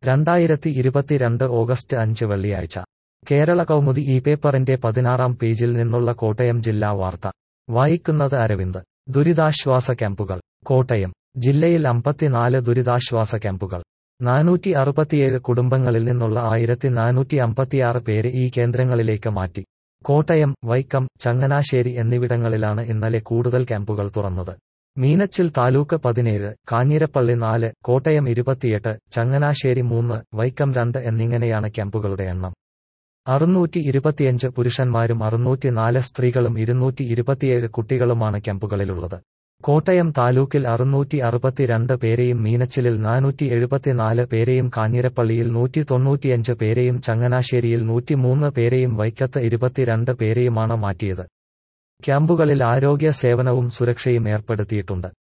രണ്ടായിരത്തി ഇരുപത്തിരണ്ട് ഓഗസ്റ്റ് അഞ്ച് വെള്ളിയാഴ്ച കേരള കൗമുദി ഈ പേപ്പറിന്റെ പതിനാറാം പേജിൽ നിന്നുള്ള കോട്ടയം ജില്ലാ വാർത്ത വായിക്കുന്നത് അരവിന്ദ് ദുരിതാശ്വാസ ക്യാമ്പുകൾ കോട്ടയം ജില്ലയിൽ അമ്പത്തിനാല് ദുരിതാശ്വാസ ക്യാമ്പുകൾ നാനൂറ്റി അറുപത്തിയേഴ് കുടുംബങ്ങളിൽ നിന്നുള്ള ആയിരത്തി നാനൂറ്റി അമ്പത്തിയാറ് പേരെ ഈ കേന്ദ്രങ്ങളിലേക്ക് മാറ്റി കോട്ടയം വൈക്കം ചങ്ങനാശ്ശേരി എന്നിവിടങ്ങളിലാണ് ഇന്നലെ കൂടുതൽ ക്യാമ്പുകൾ തുറന്നത് മീനച്ചിൽ താലൂക്ക് പതിനേഴ് കാഞ്ഞിരപ്പള്ളി നാല് കോട്ടയം ഇരുപത്തിയെട്ട് ചങ്ങനാശ്ശേരി മൂന്ന് വൈക്കം രണ്ട് എന്നിങ്ങനെയാണ് ക്യാമ്പുകളുടെ എണ്ണം അറുന്നൂറ്റി ഇരുപത്തിയഞ്ച് പുരുഷന്മാരും അറുന്നൂറ്റിനാല് സ്ത്രീകളും ഇരുന്നൂറ്റി ഇരുപത്തിയേഴ് കുട്ടികളുമാണ് ക്യാമ്പുകളിലുള്ളത് കോട്ടയം താലൂക്കിൽ അറുന്നൂറ്റി അറുപത്തിരണ്ട് പേരെയും മീനച്ചിലിൽ നാനൂറ്റി എഴുപത്തിനാല് പേരെയും കാഞ്ഞിരപ്പള്ളിയിൽ നൂറ്റി തൊണ്ണൂറ്റിയഞ്ച് പേരെയും ചങ്ങനാശ്ശേരിയിൽ നൂറ്റിമൂന്ന് പേരെയും വൈക്കത്ത് ഇരുപത്തിരണ്ട് പേരെയുമാണ് മാറ്റിയത് ക്യാമ്പുകളിൽ ആരോഗ്യ സേവനവും സുരക്ഷയും ഏർപ്പെടുത്തിയിട്ടുണ്ട്